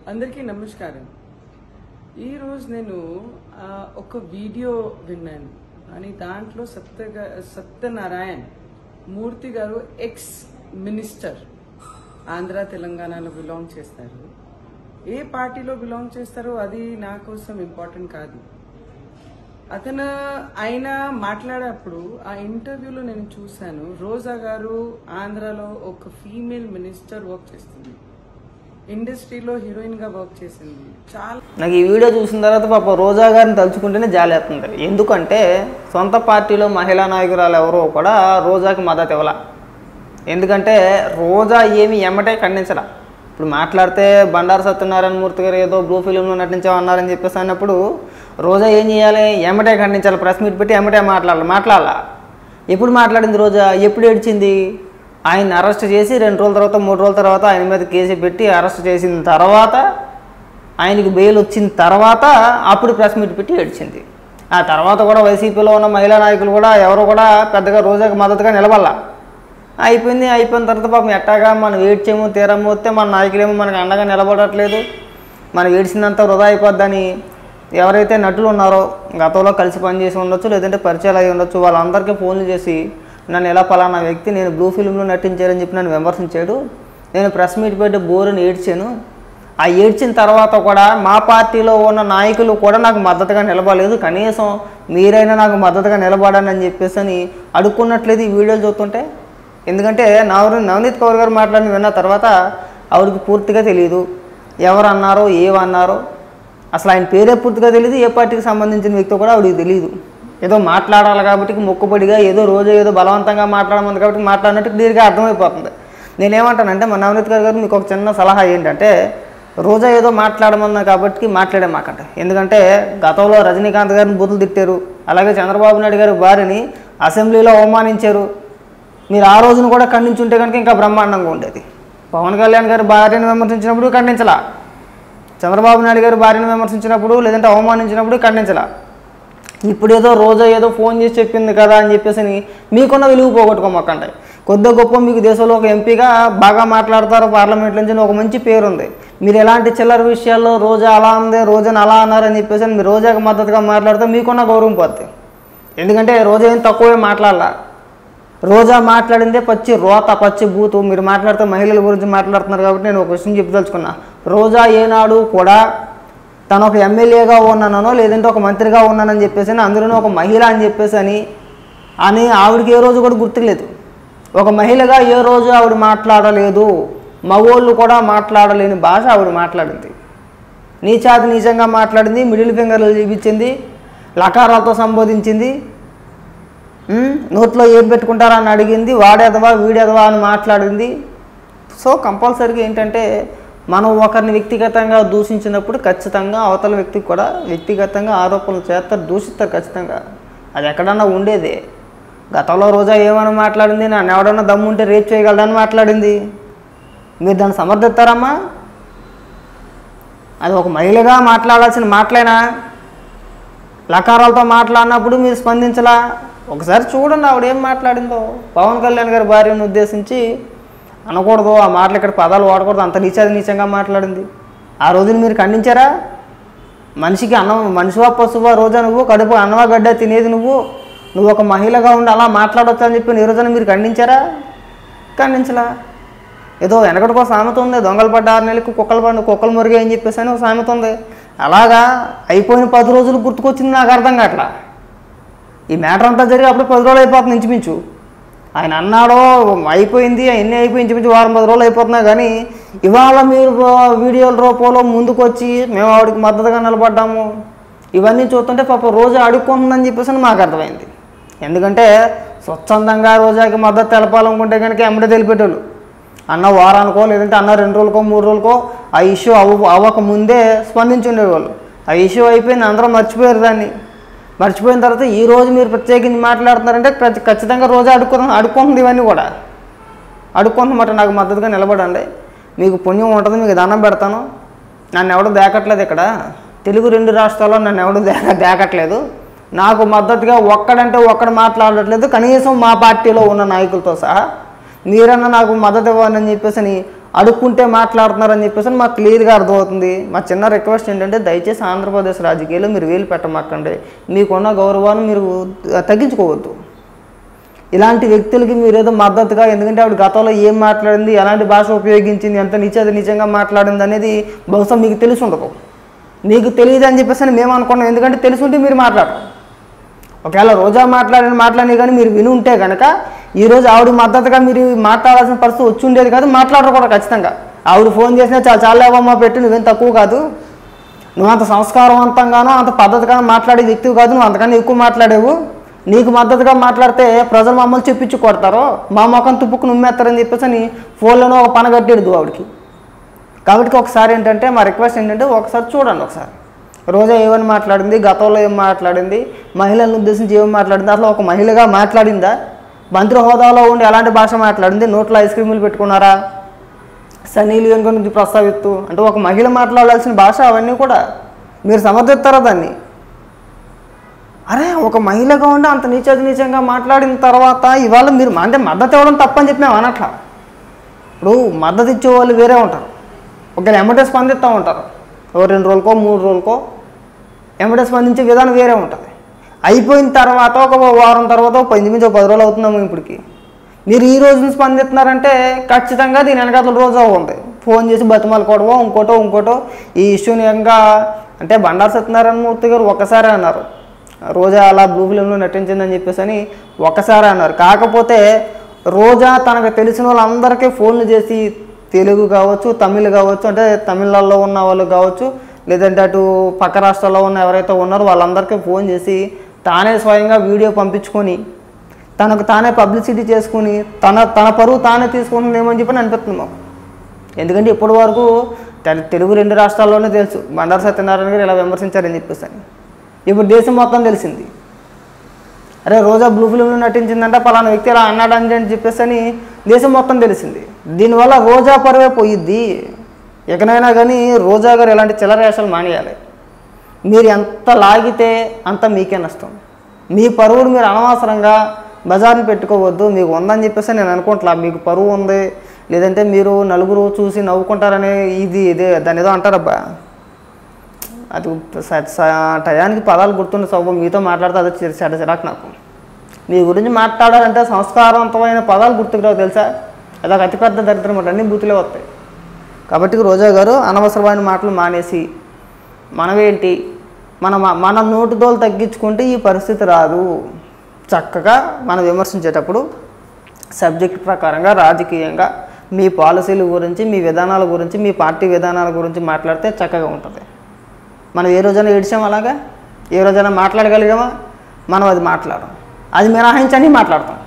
అందరికీ నమస్కారం ఈరోజు నేను ఆ, ఒక వీడియో విన్నాను అని దాంట్లో సత్య సత్యనారాయణ్ మూర్తి గారు ఎక్స్ మినిస్టర్ ఆంధ్ర తెలంగాణలో బిలాంగ్ చేస్తారు ఏ పార్టీలో బిలాంగ్ చేస్తారో అది నా కోసం ఇంపార్టెంట్ కాదు అతను ఆయన మాట్లాడేప్పుడు ఆ ఇంటర్వ్యూలో నేను చూశాను రోజా గారు ఆంధ్రాలో ఒక ఫీమేల్ మినిస్టర్ వర్క్ చేస్తుంది ఇండస్ట్రీలో హీరోయిన్ గా వర్క్ చేసింది చాలా నాకు ఈ వీడియో చూసిన తర్వాత పాప రోజా గారిని తలుచుకుంటేనే జాలేస్తుంది ఎందుకంటే సొంత పార్టీలో మహిళా నాయకురాలు ఎవరో కూడా రోజాకి మద్దతు ఇవ్వాల ఎందుకంటే రోజా ఏమి ఎమ్మటే ఖండించలా ఇప్పుడు మాట్లాడితే బండారు సత్యనారాయణ మూర్తి గారు ఏదో బ్లూ ఫిలింలో నటించామన్నారని చెప్పేసి అన్నప్పుడు రోజా ఏం చేయాలి ఎమ్మటే ఖండించాలి ప్రెస్ మీట్ పెట్టి ఎమ్మటే మాట్లాడాలి మాట్లాడాల ఎప్పుడు మాట్లాడింది రోజా ఎప్పుడు ఏడ్చింది ఆయన అరెస్ట్ చేసి రెండు రోజుల తర్వాత మూడు రోజుల తర్వాత ఆయన మీద కేసు పెట్టి అరెస్ట్ చేసిన తర్వాత ఆయనకి బెయిల్ వచ్చిన తర్వాత అప్పుడు ప్రెస్ మీట్ పెట్టి ఏడ్చింది ఆ తర్వాత కూడా వైసీపీలో ఉన్న మహిళా నాయకులు కూడా ఎవరు కూడా పెద్దగా రోజాకి మద్దతుగా నిలబడాల అయిపోయింది అయిపోయిన తర్వాత పాపం ఎట్టాగా మనం ఏడ్చేమో తీరమో వస్తే మన నాయకులేమో మనకు అండగా నిలబడట్లేదు మనం ఏడ్చిందంతా వృధా అయిపోద్దని ఎవరైతే నటులు ఉన్నారో గతంలో కలిసి పనిచేసి ఉండొచ్చు లేదంటే పరిచయాలు అయి ఉండొచ్చు వాళ్ళందరికీ ఫోన్లు చేసి నన్ను ఎలా పలానా వ్యక్తి నేను బ్లూ ఫిల్మ్లో నటించారని చెప్పి నన్ను విమర్శించాడు నేను ప్రెస్ మీట్ పెట్టి బోరుని ఏడ్చాను ఆ ఏడ్చిన తర్వాత కూడా మా పార్టీలో ఉన్న నాయకులు కూడా నాకు మద్దతుగా నిలబడలేదు కనీసం మీరైనా నాకు మద్దతుగా నిలబడండి అని చెప్పేసి అని అడుక్కున్నట్లేదు ఈ వీడియోలు చూస్తుంటే ఎందుకంటే నవరు నవనీత్ కౌర్ గారు మాట్లాడిన విన్న తర్వాత ఆవిడకి పూర్తిగా తెలియదు ఎవరు అన్నారో ఏమన్నారో అసలు ఆయన పేరే పూర్తిగా తెలియదు ఏ పార్టీకి సంబంధించిన వ్యక్తి కూడా ఆవిడకి తెలియదు ఏదో మాట్లాడాలి కాబట్టి మొక్కుబడిగా ఏదో రోజు ఏదో బలవంతంగా మాట్లాడమంది కాబట్టి మాట్లాడినట్టు క్లియర్గా అర్థమైపోతుంది నేనేమంటానంటే మా నవనీత్ గారు గారు మీకు ఒక చిన్న సలహా ఏంటంటే రోజా ఏదో మాట్లాడమన్నా కాబట్టి మాట్లాడే మాకంట ఎందుకంటే గతంలో రజనీకాంత్ గారిని బూతులు తిట్టారు అలాగే చంద్రబాబు నాయుడు గారి భార్యని అసెంబ్లీలో అవమానించారు మీరు ఆ రోజున కూడా ఖండించుంటే కనుక ఇంకా బ్రహ్మాండంగా ఉండేది పవన్ కళ్యాణ్ గారి భార్యను విమర్శించినప్పుడు ఖండించలా చంద్రబాబు నాయుడు గారి భార్యను విమర్శించినప్పుడు లేదంటే అవమానించినప్పుడు ఖండించలా ఇప్పుడు ఏదో రోజా ఏదో ఫోన్ చేసి చెప్పింది కదా అని చెప్పేసి అని మీకున్న విలువ పోగొట్టుకోమక్కండి కొద్ది గొప్ప మీకు దేశంలో ఒక ఎంపీగా బాగా మాట్లాడతారు పార్లమెంట్ నుంచి ఒక మంచి పేరు ఉంది మీరు ఎలాంటి చిల్లర విషయాల్లో రోజా అలా ఉంది రోజాని అలా అన్నారని చెప్పేసి అని మీరు రోజాకి మద్దతుగా మాట్లాడితే మీకున్న గౌరవం పోతుంది ఎందుకంటే రోజా ఏం తక్కువే మాట్లాడాల రోజా మాట్లాడిందే పచ్చి రోత పచ్చి బూతు మీరు మాట్లాడితే మహిళల గురించి మాట్లాడుతున్నారు కాబట్టి నేను ఒక విషయం చెప్పదలుచుకున్నా రోజా ఏనాడు కూడా తను ఒక ఎమ్మెల్యేగా ఉన్నానో లేదంటే ఒక మంత్రిగా ఉన్నానని చెప్పేసి అని అందులోనే ఒక మహిళ అని చెప్పేసి అని అని ఆవిడకి ఏ రోజు కూడా గుర్తులేదు ఒక మహిళగా ఏ రోజు ఆవిడ మాట్లాడలేదు మగోళ్ళు కూడా మాట్లాడలేని భాష ఆవిడ మాట్లాడింది నీచాతి నీచంగా మాట్లాడింది మిడిల్ ఫింగర్లు చూపించింది లకారాలతో సంబోధించింది ఉమ్, నోట్లో ఏం పెట్టుకుంటారా అని అడిగింది వాడేదవా వీడేదవా అని మాట్లాడింది సో కంపల్సరీగా ఏంటంటే మనం ఒకరిని వ్యక్తిగతంగా దూషించినప్పుడు ఖచ్చితంగా అవతల వ్యక్తికి కూడా వ్యక్తిగతంగా ఆరోపణలు చేస్తారు దూషిస్తారు ఖచ్చితంగా అది ఎక్కడన్నా ఉండేదే గతంలో రోజా ఏమని మాట్లాడింది నన్ను ఎవడన్నా దమ్ముంటే రేప్ చేయగలడని మాట్లాడింది మీరు దాన్ని సమర్థిస్తారమ్మా అది ఒక మహిళగా మాట్లాడాల్సిన మాటలేనా లకారాలతో మాట్లాడినప్పుడు మీరు స్పందించలా ఒకసారి చూడండి ఆవిడ ఏం మాట్లాడిందో పవన్ కళ్యాణ్ గారి భార్యను ఉద్దేశించి అనకూడదు ఆ మాటలు ఇక్కడ పదాలు వాడకూడదు అంత నీచాది నీచంగా మాట్లాడింది ఆ రోజున మీరు ఖండించారా మనిషికి అన్నం మనిషివా పశువా రోజా నువ్వు కడుపు అన్నవా గడ్డ తినేది నువ్వు నువ్వు ఒక మహిళగా ఉండి అలా మాట్లాడొచ్చు అని చెప్పి ఈ రోజున మీరు ఖండించారా ఖండించలా ఏదో వెనకటికో సామెత ఉంది దొంగలు పడ్డ ఆరు నెలలకు కుక్కలు పడిన కుక్కలు మురిగా అని చెప్పేసి అని ఒక సామెత ఉంది అలాగా అయిపోయిన పది రోజులు గుర్తుకొచ్చింది నాకు అర్థం కావట్లా ఈ మ్యాటర్ అంతా జరిగి అప్పుడు పది రోజులు అయిపోతుంది ఇంచుమించు ఆయన అన్నాడో అయిపోయింది ఎన్ని అయిపోయి ఇంచుమించు వారం పది రోజులు అయిపోతున్నా కానీ ఇవాళ మీరు వీడియోల రూపంలో ముందుకు వచ్చి మేము ఆవిడకి మద్దతుగా నిలబడ్డాము ఇవన్నీ చూస్తుంటే పాప రోజు అడుక్కుంటుందని చెప్పేసి అని మాకు అర్థమైంది ఎందుకంటే స్వచ్ఛందంగా రోజాకి మద్దతు తెలపాలనుకుంటే కనుక ఎమ్మడే తెలిపేటోళ్ళు అన్న వారానికో లేదంటే అన్న రెండు రోజులకో మూడు రోజులకో ఆ ఇష్యూ అవ్వ అవ్వక ముందే స్పందించి ఉండేవాళ్ళు ఆ ఇష్యూ అయిపోయింది అందరూ మర్చిపోయారు దాన్ని మర్చిపోయిన తర్వాత ఈ రోజు మీరు ప్రత్యేకించి మాట్లాడుతున్నారంటే ప్రతి ఖచ్చితంగా రోజు అడుక్కు అడుక్కుంటుంది ఇవన్నీ కూడా అడుక్కుంటున్నమాట నాకు మద్దతుగా నిలబడండి మీకు పుణ్యం ఉంటుంది మీకు దండం పెడతాను నన్ను ఎవడు దేకట్లేదు ఇక్కడ తెలుగు రెండు రాష్ట్రాల్లో నన్ను ఎవడు దేక దేకట్లేదు నాకు మద్దతుగా ఒక్కడంటే ఒక్కడు మాట్లాడట్లేదు కనీసం మా పార్టీలో ఉన్న నాయకులతో సహా మీరన్నా నాకు మద్దతు ఇవ్వాలని చెప్పేసి అని అడుక్కుంటే మాట్లాడుతున్నారని చెప్పేసి మాకు క్లియర్గా అర్థమవుతుంది మా చిన్న రిక్వెస్ట్ ఏంటంటే దయచేసి ఆంధ్రప్రదేశ్ రాజకీయాలు మీరు వేలు పెట్టమాకండి మీకున్న గౌరవాన్ని మీరు తగ్గించుకోవద్దు ఇలాంటి వ్యక్తులకి మీరు ఏదో మద్దతుగా ఎందుకంటే ఆవిడ గతంలో ఏం మాట్లాడింది ఎలాంటి భాష ఉపయోగించింది ఎంత నిచేది నిజంగా మాట్లాడింది అనేది బహుశా మీకు తెలిసి ఉండదు మీకు తెలియదు అని చెప్పేసి అని మేము అనుకున్నాం ఎందుకంటే తెలిసి ఉంటే మీరు మాట్లాడరు ఒకవేళ రోజా మాట్లాడిన మాట్లాడి కానీ మీరు విని ఉంటే కనుక ఈరోజు ఆవిడ మద్దతుగా మీరు మాట్లాడాల్సిన పరిస్థితి వచ్చి ఉండేది కాదు మాట్లాడరు కూడా ఖచ్చితంగా ఆవిడ ఫోన్ చేసినా చాలా చాలేవమ్మా పెట్టి నువ్వేం తక్కువ కాదు నువ్వు అంత సంస్కారవంతంగానో అంత పద్ధతిగానో మాట్లాడే వ్యక్తివి కాదు నువ్వు అంతకన్నా ఎక్కువ మాట్లాడేవు నీకు మద్దతుగా మాట్లాడితే ప్రజలు మమ్మల్ని చెప్పించి కొడతారో మా ముఖం తుప్పుకు నుమ్మేస్తారని చెప్పేసి అని ఫోన్లోనో ఒక పన కట్టేడు ఆవిడకి కాబట్టి ఒకసారి ఏంటంటే మా రిక్వెస్ట్ ఏంటంటే ఒకసారి చూడండి ఒకసారి రోజా ఏమని మాట్లాడింది గతంలో ఏం మాట్లాడింది మహిళలను ఉద్దేశించి ఏం మాట్లాడింది అసలు ఒక మహిళగా మాట్లాడిందా మంత్రి హోదాలో ఉండి ఎలాంటి భాష మాట్లాడింది నోట్లో ఐస్ క్రీములు పెట్టుకున్నారా సన్నీ లియోన్ గురించి ప్రస్తావిస్తూ అంటే ఒక మహిళ మాట్లాడాల్సిన భాష అవన్నీ కూడా మీరు సమర్థిస్తారా దాన్ని అరే ఒక మహిళగా ఉండి అంత నీచది నీచంగా మాట్లాడిన తర్వాత ఇవాళ మీరు అంటే మద్దతు ఇవ్వడం తప్పని చెప్పి మేము అనట్లా ఇప్పుడు మద్దతు ఇచ్చే వాళ్ళు వేరే ఉంటారు ఒకవేళ ఎమ్మటే స్పందిస్తూ ఉంటారు ఓ రెండు రోజులకో మూడు రోజులకో ఎమ్మటే స్పందించే విధానం వేరే ఉంటుంది అయిపోయిన తర్వాత ఒక వారం తర్వాత ఒక పది నుంచి ఒక పది రోజులు అవుతున్నాము ఇప్పటికి మీరు ఈ రోజున స్పందిస్తున్నారంటే ఖచ్చితంగా దీని వెనకాల రోజు ఉంది ఫోన్ చేసి బతిమాలుకోవడమో ఇంకోటో ఇంకోటో ఈ ఇష్యూని ఇంకా అంటే బండారు సత్యనారాయణ మూర్తి గారు ఒక్కసారి అన్నారు రోజా అలా బ్లూ ఫిలింలో నటించిందని చెప్పేసి అని ఒక్కసారి అన్నారు కాకపోతే రోజా తనకు తెలిసిన వాళ్ళందరికీ ఫోన్లు చేసి తెలుగు కావచ్చు తమిళ్ కావచ్చు అంటే తమిళనాడులో ఉన్న వాళ్ళు కావచ్చు లేదంటే అటు పక్క రాష్ట్రాల్లో ఉన్న ఎవరైతే ఉన్నారో వాళ్ళందరికీ ఫోన్ చేసి తానే స్వయంగా వీడియో పంపించుకొని తనకు తానే పబ్లిసిటీ చేసుకుని తన తన పరువు తానే తీసుకుంటుందేమో అని చెప్పి అనిపిస్తుంది మాకు ఎందుకంటే ఇప్పటి వరకు తెల- తెలుగు రెండు రాష్ట్రాల్లోనే తెలుసు బండారు సత్యనారాయణ గారు ఇలా విమర్శించారని చెప్పేసి అని ఇప్పుడు దేశం మొత్తం తెలిసింది అరే రోజా బ్లూ ఫిల్మ్లో నటించిందంటే పలానా వ్యక్తి ఇలా అన్నాడని అని చెప్పేసి అని దేశం మొత్తం తెలిసింది దీనివల్ల రోజా పరువే పోయిద్ది ఎక్కడైనా కానీ రోజా గారు ఇలాంటి చిల్లర వేషాలు మానేయాలి మీరు ఎంత లాగితే అంత మీకే నష్టం మీ పరువును మీరు అనవసరంగా బజార్ని పెట్టుకోవద్దు మీకు ఉందని చెప్పేసి నేను అనుకుంటా మీకు పరువు ఉంది లేదంటే మీరు నలుగురు చూసి నవ్వుకుంటారనే ఇది ఇదే దాని ఏదో అంటారబ్బా అది స- స- టయానికి పదాలు గుర్తుండే సౌభం మీతో మాట్లాడితే అది చిర- చెడ్డ చిరాకు నాకు మీ గురించి మాట్లాడాలంటే సంస్కారవంతమైన పదాలు గుర్తుకు రావు తెలుసా అది ఒక అతిపెద్ద దరిద్రం అన్ని బూతులే వస్తాయి కాబట్టి రోజా గారు అనవసరమైన మాటలు మానేసి మనమేంటి మన మన నోటిదోలు తగ్గించుకుంటే ఈ పరిస్థితి రాదు చక్కగా మనం విమర్శించేటప్పుడు సబ్జెక్ట్ ప్రకారంగా రాజకీయంగా మీ పాలసీల గురించి మీ విధానాల గురించి మీ పార్టీ విధానాల గురించి మాట్లాడితే చక్కగా ఉంటుంది మనం ఏ రోజైనా ఏడిచాం అలాగా ఏ రోజైనా మాట్లాడగలిగామా మనం అది మాట్లాడం అది మినహాయించి అన్నీ మాట్లాడతాం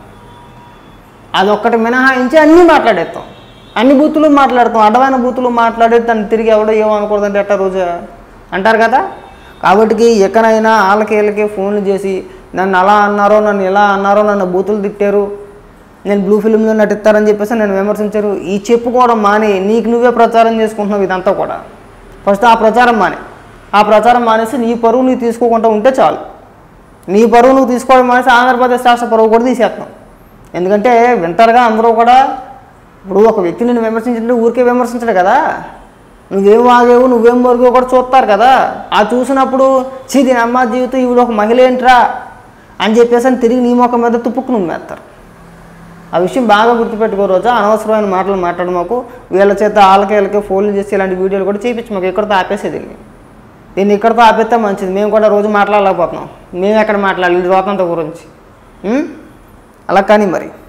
అది ఒక్కటి మినహాయించి అన్నీ మాట్లాడేస్తాం అన్ని బూతులు మాట్లాడతాం అడ్డమైన బూతులు మాట్లాడి తను తిరిగి ఎవడో ఏమనకూడదంటే ఎట్టా రోజు అంటారు కదా కాబట్టి ఎక్కడైనా వాళ్ళకి వీళ్ళకి ఫోన్లు చేసి నన్ను అలా అన్నారో నన్ను ఇలా అన్నారో నన్ను బూతులు తిట్టారు నేను బ్లూ ఫిల్మ్లో నటిస్తారని చెప్పేసి నన్ను విమర్శించారు ఈ చెప్పుకోవడం మాని నీకు నువ్వే ప్రచారం చేసుకుంటున్నావు ఇదంతా కూడా ఫస్ట్ ఆ ప్రచారం మాని ఆ ప్రచారం మానేసి నీ పరువు నువ్వు తీసుకోకుండా ఉంటే చాలు నీ పరువు నువ్వు తీసుకోవడం మానేసి ఆంధ్రప్రదేశ్ రాష్ట్ర పరువు కూడా తీసేస్తున్నాం ఎందుకంటే వింటారుగా అందరూ కూడా ఇప్పుడు ఒక వ్యక్తి నిన్ను విమర్శించింటే ఊరికే విమర్శించడు కదా నువ్వేం వాగేవు నువ్వేం మరుగో కూడా చూస్తారు కదా ఆ చూసినప్పుడు చీ దీని అమ్మ జీవితం ఈవిడ ఒక మహిళ ఏంట్రా అని చెప్పేసి అని తిరిగి నీ మొక్క మీద తుప్పుకు నుమ్మేస్తారు ఆ విషయం బాగా గుర్తుపెట్టుకో రోజా అనవసరమైన మాటలు మాట్లాడు మాకు వీళ్ళ చేత వాళ్ళకి వీళ్ళకి ఫోన్లు చేసి ఇలాంటి వీడియోలు కూడా చేయించి మాకు ఇక్కడితో ఆపేసేది దీన్ని దీన్ని ఇక్కడితో ఆపేస్తే మంచిది మేము కూడా రోజు మాట్లాడలేకపోతున్నాం మేము ఎక్కడ మాట్లాడాలి స్వాతంత్రం గురించి ఉం? అలా కానీ మరి